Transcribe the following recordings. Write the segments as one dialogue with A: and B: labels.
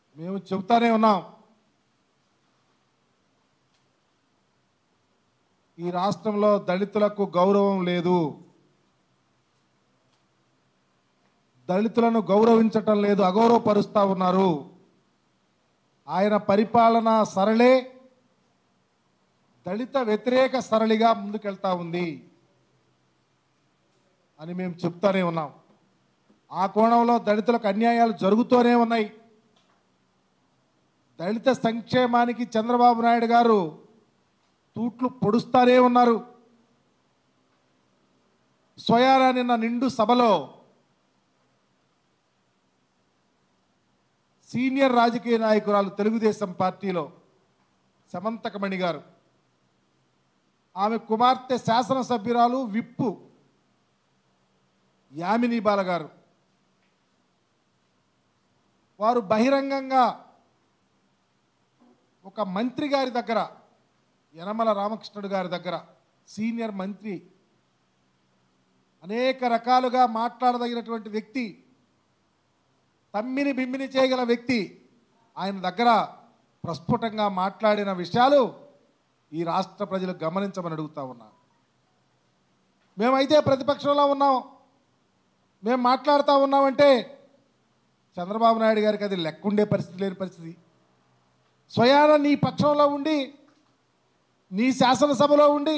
A: మేము చెబుతానే ఉన్నాం ఈ రాష్ట్రంలో దళితులకు గౌరవం లేదు దళితులను గౌరవించటం లేదు అగౌరవపరుస్తూ ఉన్నారు ఆయన పరిపాలన సరళే దళిత వ్యతిరేక సరళిగా ముందుకెళ్తా ఉంది అని మేము చెప్తానే ఉన్నాం ఆ కోణంలో దళితులకు అన్యాయాలు జరుగుతూనే ఉన్నాయి దళిత సంక్షేమానికి చంద్రబాబు నాయుడు గారు తూట్లు పొడుస్తానే ఉన్నారు స్వయాన నిన్న నిండు సభలో సీనియర్ రాజకీయ నాయకురాలు తెలుగుదేశం పార్టీలో సమంతకమణి గారు ఆమె కుమార్తె శాసనసభ్యురాలు విప్పు యామిని బాల గారు వారు బహిరంగంగా ఒక మంత్రి గారి దగ్గర యనమల రామకృష్ణుడు గారి దగ్గర సీనియర్ మంత్రి అనేక రకాలుగా మాట్లాడదగినటువంటి వ్యక్తి తమ్మిని బిమ్మిని చేయగల వ్యక్తి ఆయన దగ్గర ప్రస్ఫుటంగా మాట్లాడిన విషయాలు ఈ రాష్ట్ర ప్రజలు గమనించమని అడుగుతా ఉన్నా మేమైతే ప్రతిపక్షంలో ఉన్నాం మేము మాట్లాడుతూ ఉన్నామంటే చంద్రబాబు నాయుడు గారికి అది లెక్కుండే పరిస్థితి లేని పరిస్థితి స్వయాన నీ పక్షంలో ఉండి నీ శాసనసభలో ఉండి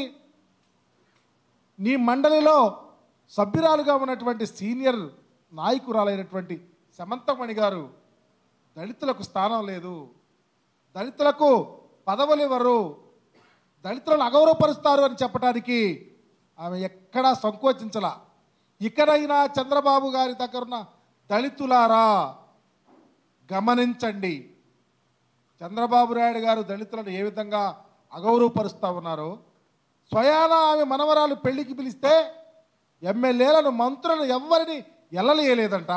A: నీ మండలిలో సభ్యురాలుగా ఉన్నటువంటి సీనియర్ నాయకురాలైనటువంటి సమంతమణి గారు దళితులకు స్థానం లేదు దళితులకు పదవులు ఇవ్వరు దళితులను అగౌరవపరుస్తారు అని చెప్పడానికి ఆమె ఎక్కడా సంకోచించలా ఇక్కడైనా చంద్రబాబు గారి దగ్గరున్న దళితులారా గమనించండి చంద్రబాబు నాయుడు గారు దళితులను ఏ విధంగా అగౌరవపరుస్తూ ఉన్నారో స్వయాన ఆమె మనవరాలు పెళ్లికి పిలిస్తే ఎమ్మెల్యేలను మంత్రులను ఎవ్వరిని ఎల్లలేయలేదంట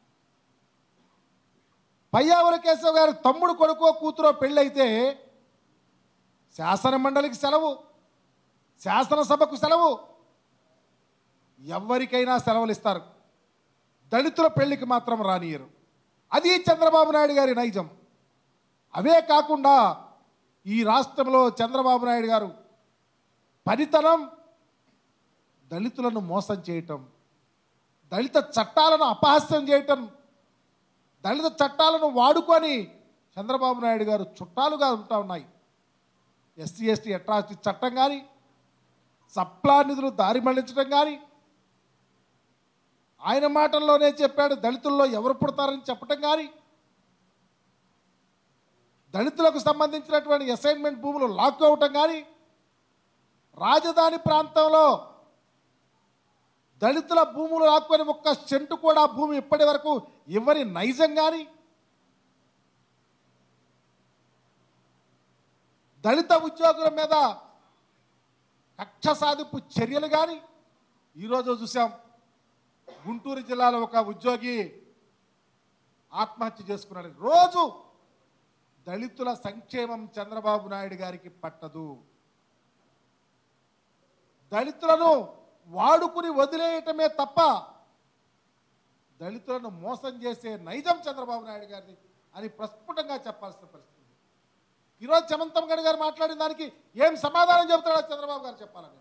A: పయ్యావుల కేశవ్ గారి తమ్ముడు కొడుకో కూతురో పెళ్ళైతే శాసన మండలికి సెలవు శాసనసభకు సెలవు ఎవరికైనా సెలవులు ఇస్తారు దళితుల పెళ్లికి మాత్రం రానియరు అది చంద్రబాబు నాయుడు గారి నైజం అవే కాకుండా ఈ రాష్ట్రంలో చంద్రబాబు నాయుడు గారు పనితనం దళితులను మోసం చేయటం దళిత చట్టాలను అపహాస్యం చేయటం దళిత చట్టాలను వాడుకొని చంద్రబాబు నాయుడు గారు చుట్టాలుగా ఉంటా ఉన్నాయి ఎస్సీ ఎస్టీ అట్రాసిటీ చట్టం కానీ సప్లా నిధులు దారి మళ్లించడం కానీ ఆయన మాటల్లోనే చెప్పాడు దళితుల్లో ఎవరు పుడతారని చెప్పటం కానీ దళితులకు సంబంధించినటువంటి అసైన్మెంట్ భూములు లాక్ అవటం కానీ రాజధాని ప్రాంతంలో దళితుల భూములు లాక్కొని ఒక్క సెంటు కూడా భూమి ఇప్పటి వరకు ఇవ్వని నైజం కానీ దళిత ఉద్యోగుల మీద కక్ష సాధింపు చర్యలు కానీ ఈరోజు చూసాం గుంటూరు జిల్లాలో ఒక ఉద్యోగి ఆత్మహత్య చేసుకున్నాడు రోజు దళితుల సంక్షేమం చంద్రబాబు నాయుడు గారికి పట్టదు దళితులను వాడుకుని వదిలేయటమే తప్ప దళితులను మోసం చేసే నైజం చంద్రబాబు నాయుడు గారిది అని ప్రస్ఫుటంగా చెప్పాల్సిన పరిస్థితి ఉంది. ఈరోజు చమంతం గడి గారు మాట్లాడిన దానికి ఏం సమాధానం చెబుతాడో చంద్రబాబు గారు చెప్పాలని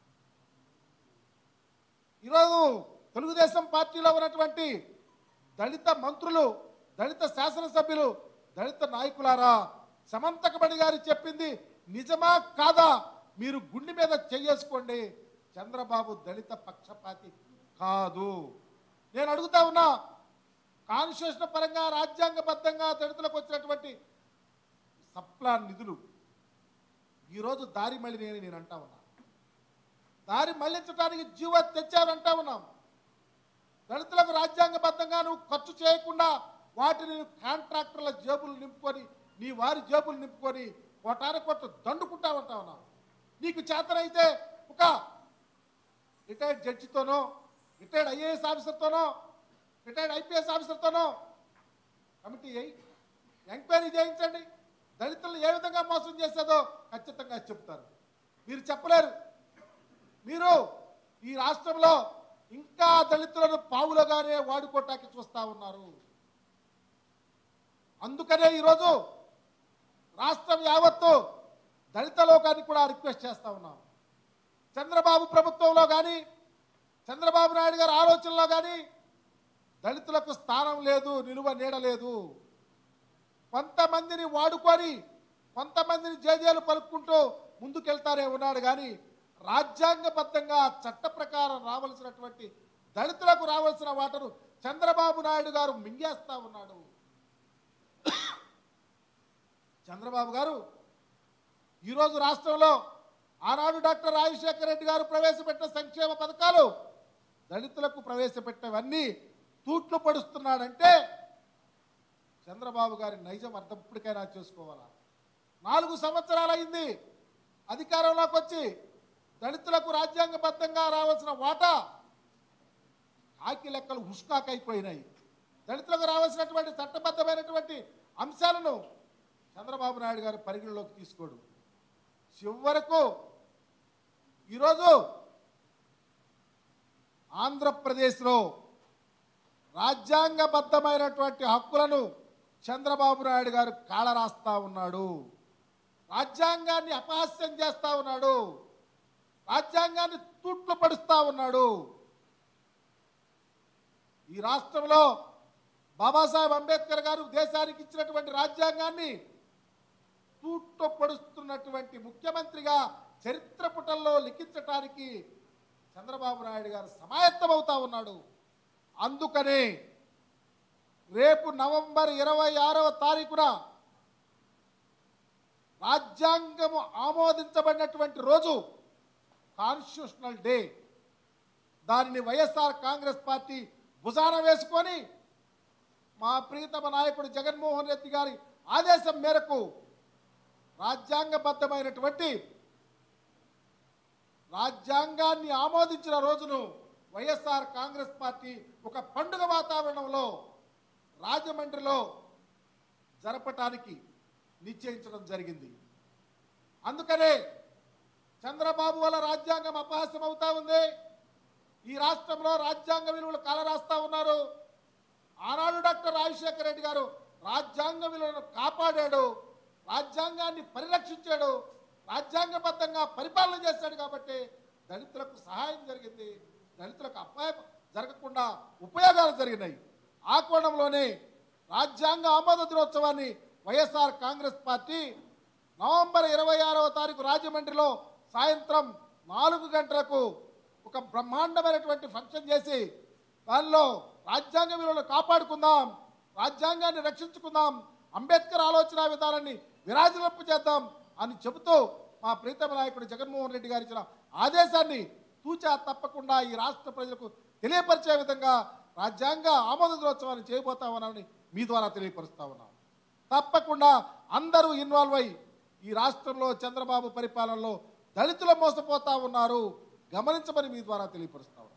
A: ఈరోజు తెలుగుదేశం పార్టీలో ఉన్నటువంటి దళిత మంత్రులు దళిత శాసనసభ్యులు దళిత నాయకులారా సమంతకమణి గారు చెప్పింది నిజమా కాదా మీరు గుండె మీద చెయ్యేసుకోండి చంద్రబాబు దళిత పక్షపాతి కాదు నేను అడుగుతా ఉన్నా కాన్స్టిట్యూషన్ పరంగా రాజ్యాంగబద్ధంగా దళితులకు వచ్చినటువంటి సప్లా నిధులు ఈరోజు దారి మళ్ళీ నేను నేను అంటా ఉన్నా దారి మళ్లించడానికి జీవో తెచ్చారంటా ఉన్నాం దళితులకు రాజ్యాంగబద్ధంగా నువ్వు ఖర్చు చేయకుండా వాటిని కాంట్రాక్టర్ల జేబులు నింపుకొని నీ వారి జేబులు నింపుకొని కోటాను కొట్టు దండుకుంటా ఉంటా ఉన్నావు నీకు చేతనైతే ఒక రిటైర్డ్ జడ్జితోనో రిటైర్డ్ ఐఏఎస్ ఆఫీసర్తోనో రిటైర్డ్ ఐపీఎస్ ఆఫీసర్తోనో కమిటీ అయ్యి ఎంక్వైరీ చేయించండి దళితులను ఏ విధంగా మోసం చేసేదో ఖచ్చితంగా చెప్తారు మీరు చెప్పలేరు మీరు ఈ రాష్ట్రంలో ఇంకా దళితులను పావులుగానే వాడుకోవటానికి చూస్తా ఉన్నారు అందుకనే ఈరోజు రాష్ట్రం యావత్తు దళిత లోకాన్ని కూడా రిక్వెస్ట్ చేస్తా ఉన్నాం చంద్రబాబు ప్రభుత్వంలో కానీ చంద్రబాబు నాయుడు గారి ఆలోచనలో కానీ దళితులకు స్థానం లేదు నిలువ నీడ లేదు కొంతమందిని వాడుకొని కొంతమందిని జేజేలు పలుక్కుంటూ ముందుకెళ్తానే ఉన్నాడు కానీ రాజ్యాంగబద్ధంగా చట్ట ప్రకారం రావాల్సినటువంటి దళితులకు రావాల్సిన వాటను చంద్రబాబు నాయుడు గారు మింగేస్తా ఉన్నాడు చంద్రబాబు గారు ఈరోజు రాష్ట్రంలో ఆనాడు డాక్టర్ రాజశేఖర రెడ్డి గారు ప్రవేశపెట్టిన సంక్షేమ పథకాలు దళితులకు ప్రవేశపెట్టేవన్నీ తూట్లు పడుస్తున్నాడంటే చంద్రబాబు గారి నైజం అర్థం ఇప్పటికైనా చేసుకోవాలా నాలుగు సంవత్సరాలు అయింది అధికారంలోకి వచ్చి దళితులకు రాజ్యాంగబద్ధంగా రావాల్సిన వాటా కాకి లెక్కలు హుష్కాకైపోయినాయి దళితులకు రావాల్సినటువంటి చట్టబద్ధమైనటువంటి అంశాలను చంద్రబాబు నాయుడు గారు పరిగణలోకి తీసుకోడు చివరకు ఈరోజు ఆంధ్రప్రదేశ్లో రాజ్యాంగబద్ధమైనటువంటి హక్కులను చంద్రబాబు నాయుడు గారు కాళరాస్తా ఉన్నాడు రాజ్యాంగాన్ని అపహాస్యం చేస్తా ఉన్నాడు రాజ్యాంగాన్ని తూట్లు పడుస్తా ఉన్నాడు ఈ రాష్ట్రంలో బాబాసాహెబ్ అంబేద్కర్ గారు దేశానికి ఇచ్చినటువంటి రాజ్యాంగాన్ని తూట్లు పడుస్తున్నటువంటి ముఖ్యమంత్రిగా చరిత్ర పుటల్లో లిఖించటానికి చంద్రబాబు నాయుడు గారు సమాయత్తమవుతా ఉన్నాడు అందుకనే రేపు నవంబర్ ఇరవై ఆరవ తారీఖున రాజ్యాంగము ఆమోదించబడినటువంటి రోజు కాన్స్టిట్యూషనల్ డే దానిని వైఎస్ఆర్ కాంగ్రెస్ పార్టీ భుజాన వేసుకొని మా ప్రియతమ నాయకుడు జగన్మోహన్ రెడ్డి గారి ఆదేశం మేరకు రాజ్యాంగబద్ధమైనటువంటి రాజ్యాంగాన్ని ఆమోదించిన రోజును వైఎస్ఆర్ కాంగ్రెస్ పార్టీ ఒక పండుగ వాతావరణంలో రాజమండ్రిలో జరపటానికి నిశ్చయించడం జరిగింది అందుకనే చంద్రబాబు వల్ల రాజ్యాంగం అపహాస్యం అవుతా ఉంది ఈ రాష్ట్రంలో రాజ్యాంగ విలువలు కలరాస్తా ఉన్నారు ఆనాడు డాక్టర్ రాజశేఖర రెడ్డి గారు రాజ్యాంగ విలువలను కాపాడాడు రాజ్యాంగాన్ని పరిరక్షించాడు రాజ్యాంగబద్ధంగా పరిపాలన చేశాడు కాబట్టి దళితులకు సహాయం జరిగింది దళితులకు అపాయ జరగకుండా ఉపయోగాలు జరిగినాయి ఆ కోణంలోనే రాజ్యాంగ ఆమోద దినోత్సవాన్ని వైఎస్ఆర్ కాంగ్రెస్ పార్టీ నవంబర్ ఇరవై ఆరవ తారీఖు రాజమండ్రిలో సాయంత్రం నాలుగు గంటలకు ఒక బ్రహ్మాండమైనటువంటి ఫంక్షన్ చేసి దానిలో రాజ్యాంగ విలువలు కాపాడుకుందాం రాజ్యాంగాన్ని రక్షించుకుందాం అంబేద్కర్ ఆలోచన విధానాన్ని విరాజింపు చేద్దాం అని చెబుతూ మా ప్రీతమ నాయకుడు జగన్మోహన్ రెడ్డి గారు ఇచ్చిన ఆదేశాన్ని తూచా తప్పకుండా ఈ రాష్ట్ర ప్రజలకు తెలియపరిచే విధంగా రాజ్యాంగ ఆమోద దినోత్సవాన్ని చేయబోతామని మీ ద్వారా తెలియపరుస్తా ఉన్నాం తప్పకుండా అందరూ ఇన్వాల్వ్ అయ్యి ఈ రాష్ట్రంలో చంద్రబాబు పరిపాలనలో దళితులు మోసపోతా ఉన్నారు గమనించమని మీ ద్వారా తెలియపరుస్తా ఉన్నాం